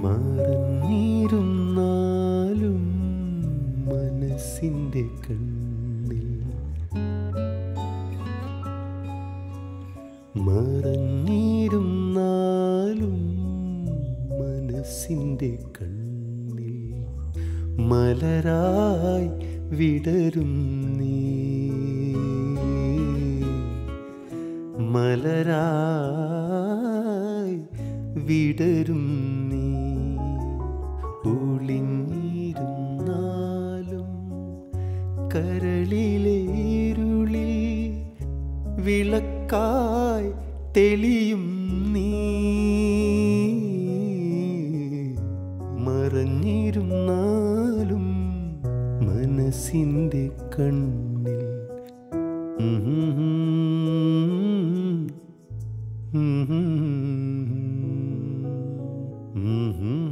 മറഞ്ഞിരുന്നാലും മനസ്സിൻ്റെ കണ്ണിൽ മറഞ്ഞിരുന്നാലും മനസ്സിൻ്റെ കണ്ണിൽ മലരായി വിടരും നീ മലരായി വിടരും നീ ഒളിഞ്ഞിരുന്നാലും കരളിലെ ഇരുളിൽ വിളക്കായി തെളിയും നീ മറഞ്ഞിരുന്നാലും മനസ്സിൻ്റെ കണ്ണിൽ Mm-hmm.